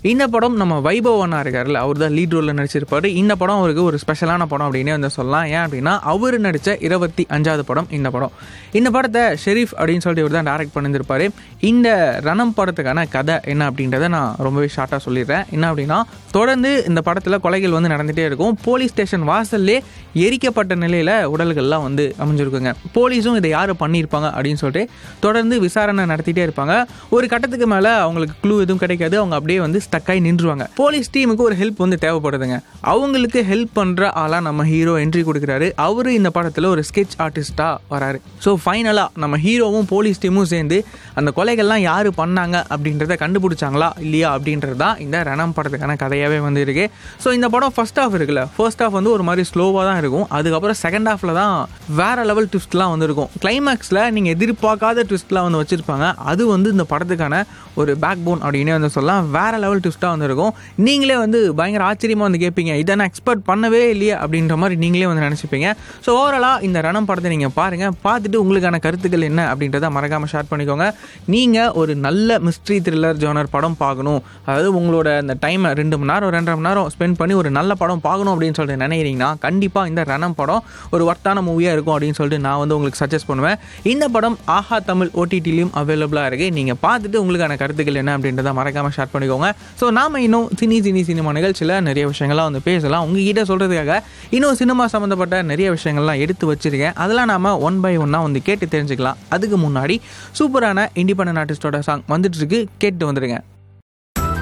இந்த படம் நம்ம வைபவ் அண்ணா இருக்கார்ல அவர் தான் லீட் ரோலில் நடிச்சிருப்பாரு இந்த படம் அவருக்கு ஒரு ஸ்பெஷலான படம் அப்படின்னே வந்து சொல்லலாம் ஏன் அப்படின்னா அவர் நடித்த இருபத்தி அஞ்சாவது படம் இந்த படம் இந்த படத்தை ஷெரீஃப் அப்படின்னு சொல்லிட்டு இவர் தான் டேரக்ட் பண்ணியிருப்பாரு இந்த ரணம் படத்துக்கான கதை என்ன அப்படின்றத நான் ரொம்பவே ஷார்ட்டாக சொல்லிடுறேன் என்ன அப்படின்னா தொடர்ந்து இந்த படத்தில் கொலைகள் வந்து நடந்துகிட்டே இருக்கும் போலீஸ் ஸ்டேஷன் வாசல்லே எரிக்கப்பட்ட நிலையில் உடல்கள்லாம் வந்து அமைஞ்சிருக்குங்க போலீஸும் இதை யார் பண்ணியிருப்பாங்க அப்படின்னு சொல்லிட்டு தொடர்ந்து விசாரணை நடத்திட்டே இருப்பாங்க ஒரு கட்டத்துக்கு மேலே அவங்களுக்கு க்ளூ எதுவும் கிடைக்காது அவங்க அப்படியே வந்து ஸ்டக்காகி நின்றுவாங்க போலீஸ் டீமுக்கு ஒரு ஹெல்ப் வந்து தேவைப்படுதுங்க அவங்களுக்கு ஹெல்ப் பண்ணுற ஆளாக நம்ம ஹீரோ என்ட்ரி கொடுக்குறாரு அவரு இந்த படத்தில் ஒரு ஸ்கெட்ச் ஆர்டிஸ்ட்டாக வராரு ஸோ ஃபைனலாக நம்ம ஹீரோவும் போலீஸ் டீமும் சேர்ந்து அந்த கொலைகள்லாம் யார் பண்ணாங்க அப்படின்றத கண்டுபிடிச்சாங்களா இல்லையா அப்படின்றது தான் இந்த ரணம் படத்துக்கான கதையாகவே வந்து இருக்கு ஸோ இந்த படம் ஃபர்ஸ்ட் ஹாஃப் இருக்குல்ல ஃபர்ஸ்ட் ஹாஃப் வந்து ஒரு மாதிரி ஸ்லோவாக தான் இருக்கும் அதுக்கப்புறம் செகண்ட் ஹாஃபில் தான் வேற லெவல் ட்விஸ்ட்லாம் வந்திருக்கும் கிளைமேக்ஸில் நீங்கள் எதிர்பார்க்காத ட்விஸ்ட்லாம் வந்து வச்சுருப்பாங்க அது வந்து இந்த படத்துக்கான ஒரு பேக் போன் அப்படின்னே வந்து சொல்லலாம் வேற லெவல் ட்விஸ்ட்டாக வந்திருக்கும் நீங்களே வந்து பயங்கர ஆச்சரியமாக வந்து கேட்பீங்க இதை நான் எக்ஸ்பெக்ட் பண்ணவே இல்லையே அப்படின்ற மாதிரி நீங்களே வந்து நினச்சிப்பீங்க ஸோ ஓவராலாக இந்த ரணம் படத்தை நீங்கள் பாருங்கள் பார்த்துட்டு உங்களுக்கான கருத்துக்கள் என்ன அப்படின்றத மறக்காமல் ஷேர் பண்ணிக்கோங்க நீங்கள் ஒரு நல்ல மிஸ்ட்ரி த்ரில்லர் ஜோனர் படம் பார்க்கணும் அதாவது உங்களோட அந்த டைமை ரெண்டு மணி நேரம் ரெண்டரை மணி நேரம் ஸ்பெண்ட் பண்ணி ஒரு நல்ல படம் பார்க்கணும் அப்படின்னு சொல்லிட்டு நினைக்கிறீங்கன்னா கண்டிப்பாக இந்த ரணம் படம் ஒரு ஒர்த்தான மூவியாக இருக்கும் அப்படின்னு சொல்லிட்டு நான் வந்து உங்களுக்கு சஜஸ்ட் பண்ணுவேன் இந்த படம் ஆஹா தமிழ் ஓடிடிலையும் அவைலபிளாக இருக்குது நீங்கள் பார்த்துட்டு உங்களுக்கான கருத்துக்கள் என்ன அப்படின்றத மறக்காமல் ஷேர் பண்ணிக்கோங்க ஸோ நாம இன்னும் சினி சினி சினிமா நிகழ்ச்சியில் நிறைய விஷயங்கள்லாம் வந்து பேசலாம் உங்ககிட்ட சொல்கிறதுக்காக இன்னும் சினிமா சம்மந்தப்பட்ட நிறைய விஷயங்கள்லாம் எடுத்து வச்சிருக்கேன் அதெல்லாம் நாம ஒன் பை ஒன்னாக வந்து கேட்டு தெரிஞ்சுக்கலாம் அதுக்கு முன்னாடி சூப்பரான இண்டிபெண்டன்ட் ஆர்டிஸ்டோட சாங் வந்துட்டு இருக்கு கேட்டு வந்துருங்க